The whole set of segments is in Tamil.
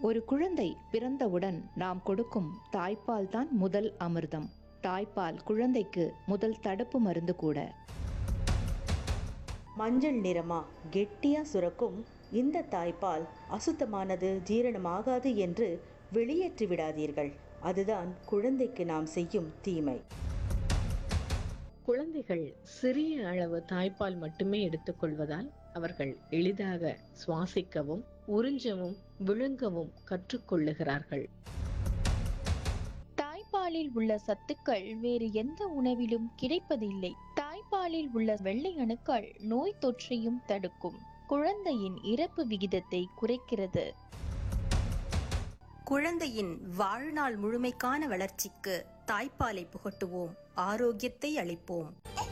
ஒரு குழந்தை பிறந்தவுடன் நாம் கொடுக்கும் தாய்ப்பால் தான் முதல் அமிர்தம் தாய்ப்பால் குழந்தைக்கு முதல் தடுப்பு மருந்து கூட மஞ்சள் நிறமா கெட்டியா சுரக்கும் இந்த தாய்ப்பால் அசுத்தமானது ஜீரணமாகாது என்று வெளியேற்றி விடாதீர்கள் அதுதான் குழந்தைக்கு நாம் செய்யும் தீமை குழந்தைகள் சிறிய அளவு தாய்ப்பால் மட்டுமே எடுத்துக்கொள்வதால் அவர்கள் எளிதாக சுவாசிக்கவும் உறிஞ்சவும் விழுங்கவும் கற்றுக்கொள்ளுகிறார்கள் தாய்ப்பாலில் உள்ள சத்துக்கள் வேறு எந்த உணவிலும் கிடைப்பதில்லை தாய்ப்பாலில் உள்ள வெள்ளை அணுக்கள் நோய் தொற்றையும் தடுக்கும் குழந்தையின் இறப்பு விகிதத்தை குறைக்கிறது குழந்தையின் வாழ்நாள் முழுமைக்கான வளர்ச்சிக்கு தாய்ப்பாலை புகட்டுவோம் ஆரோக்கியத்தை அளிப்போம்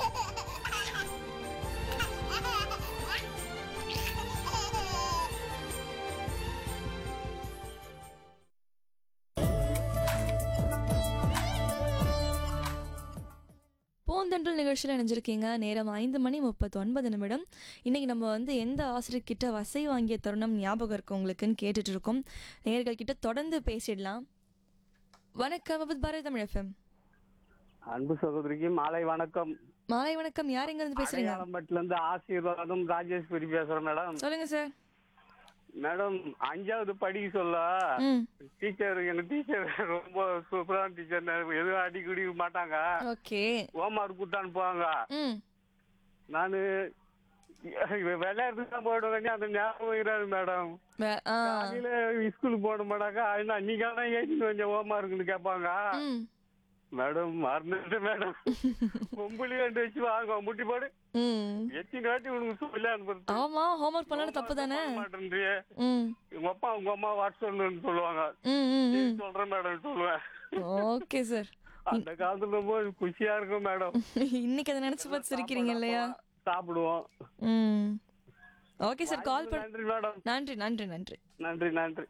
பூந்தென்றல் நிகழ்ச்சியில் இணைஞ்சிருக்கீங்க நேரம் ஐந்து மணி முப்பத்தி ஒன்பது நிமிடம் இன்னைக்கு நம்ம வந்து எந்த ஆசிரியர்கிட்ட வசை வாங்கிய தருணம் ஞாபகம் இருக்கு உங்களுக்குன்னு கேட்டுட்டு இருக்கோம் நேயர்கள் கிட்ட தொடர்ந்து பேசிடலாம் வணக்கம் வித் பாரதி தமிழ் எஃப்எம் அன்பு சகோதரிக்கு மாலை வணக்கம் மாலை வணக்கம் யார் எங்க இருந்து பேசுறீங்க அடையாளம்பட்டுல இருந்து ஆசீர்வாதம் ராஜேஸ்வரி பேசுறேன் மேடம் சொல்லுங்க சார் மேடம் அஞ்சாவது படிக்க சொல்ல ம் டீச்சர் எங்க டீச்சர் ரொம்ப சூப்பரான டீச்சர் எதுவும் அடி குடிக்க மாட்டாங்க ஓகே ஹோம்ஒர்க் கொடுத்து அனுப்புவாங்க ம் நானு விளையாட்டுக்கு தான் போயிடுவேன் அந்த ஞாபகம் இராது மேடம் வே- ஆ காலையில ஸ்கூலுக்கு போட மாட்டாங்க என்ன நீங்க தான் ஏற்றிட்டு கொஞ்சம் ஹோம்ஒர்க்னு கேட்பாங்க ம் மேடம் மறந்துட்டு மேடம் பொம்பளி ரெண்டு வச்சு வாங்க முட்டி போடு ம் எத்தனை வாட்டி உனக்கு சொல்லி அனுப்புறது ஆமா ஹோம்ஒர்க் பண்ணாலும் தப்பு தானே பண்ண மாட்டேன்றியே. ம் உங்க அப்பா உங்க அம்மா வாட்ஸ்அப்னு சொல்லுவாங்க ம் ம் ம் சொல்றேன் மேடம் சொல்லுவேன் ஓகே சார் அந்த காலத்துல ரொம்ப குஷியா இருக்கும் மேடம் இன்னைக்கு அதை நினைச்சு பார்த்து சிரிக்கிறீங்க இல்லையா சாப்பிடுவோம் ம் ஓகே சார் கால் பண்ண நன்றி மேடம் நன்றி நன்றி நன்றி நன்றி நன்றி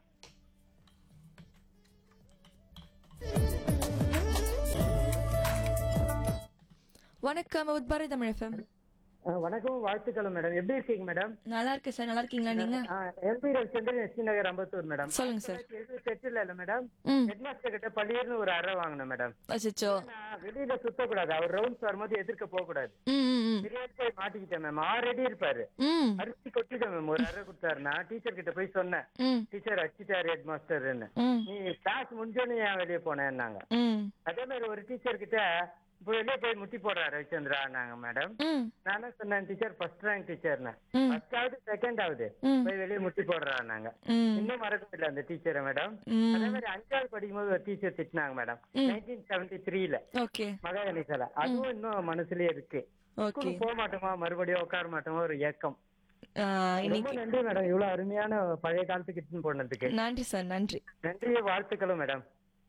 வணக்கம் வித் பாரதி தமிழ் எஃப்எம் ஆ, வணக்கம் வாழ்த்துக்கள் மேடம் எப்படி இருக்கீங்க மேடம் நல்லா இருக்கேன் சார் நல்லா இருக்கீங்களா நீங்க MP Ravichandran ST Nagar Ambattur madam சொல்லுங்க சார் செட்டில் இல்ல மேடம் ம் ஹெட் மாஸ்டர் கிட்ட பள்ளியர்னு ஒரு அறை வாங்கினேன் மேடம் அச்சோ நான் வெளியில சுத்தக்கூடாது அவர் ரவுண்ட்ஸ் வரும்போது எதிர்க்க போக கூடாது ம் ம் ம் பிரியாணி போய் மாட்டிக்கிட்டேன் மேம் ஆல்ரெடி இருப்பாரு ம் அரிசி கொட்டிட்டேன் மேம் ஒரு அறை கொடுத்தாருன்னா டீச்சர் கிட்ட போய் சொன்னேன் ம் டீச்சர் அடிச்சிட்டாரு ஹெட் மாஸ்டர்னு ம் நீ கிளாஸ் முடிஞ்சோன்னு ஏன் வெளியே போனேன்னாங்க ம் அதே மாதிரி ஒரு டீச்சர் கிட்ட இப்போ வெளியே போய் முட்டி போடுறாரு ரவிச்சந்திரா நாங்க மேடம் ம் நானே சொன்னேன் டீச்சர் ஃபர்ஸ்ட் ரேங்க் டீச்சர்னு ம். ஃபர்ஸ்ட் ஆகுது செகண்ட் ஆகுது ம். போய் வெளியே முட்டி போடுறாங்க நாங்க ம் இன்னும் மறக்க இல்லை அந்த டீச்சரை மேடம் ம். அதே மாதிரி அஞ்சாவது படிக்கும்போது ஒரு டீச்சர் திட்டினாங்க மேடம் நைன்டீன் செவன்டி த்ரீல ஓகே மகாகணேசால அதுவும் இன்னும் மனசுலயே இருக்கு ஓகே ஸ்கூலுக்கு போக மாட்டோமா மறுபடியும் உட்கார மாட்டோமா ஒரு ஏக்கம் ஆ, ரொம்ப இன்னைக்கு நன்றி மேடம் இவ்வளவு அருமையான பழைய காலத்துக்கு இட்டுன்னு போனதுக்கு நன்றி சார் நன்றி நன்றி வாழ்த்துக்களும் மேடம்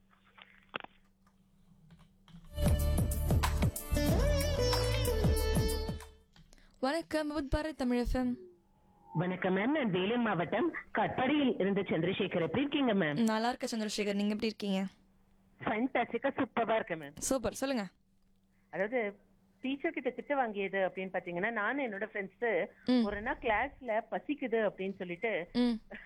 வணக்கம் வித் பாரதி தமிழ் எஃப்எம் வணக்கம் மேம் நான் வேலூர் மாவட்டம் கட்பாடியில் இருந்து சந்திரசேகர் எப்படி இருக்கீங்க மேம் நல்லா இருக்க சந்திரசேகர் நீங்க எப்படி இருக்கீங்க ஃபண்டாஸ்டிக்கா சூப்பரா இருக்கேன் மேம் சூப்பர் சொல்லுங்க அதாவது டீச்சர் கிட்ட திட்டு வாங்கியது அப்படின்னு பாத்தீங்கன்னா நானும் என்னோட ஃப்ரெண்ட்ஸ் ம். ஒரு நாள் கிளாஸ்ல பசிக்குது அப்படின்னு சொல்லிட்டு ம்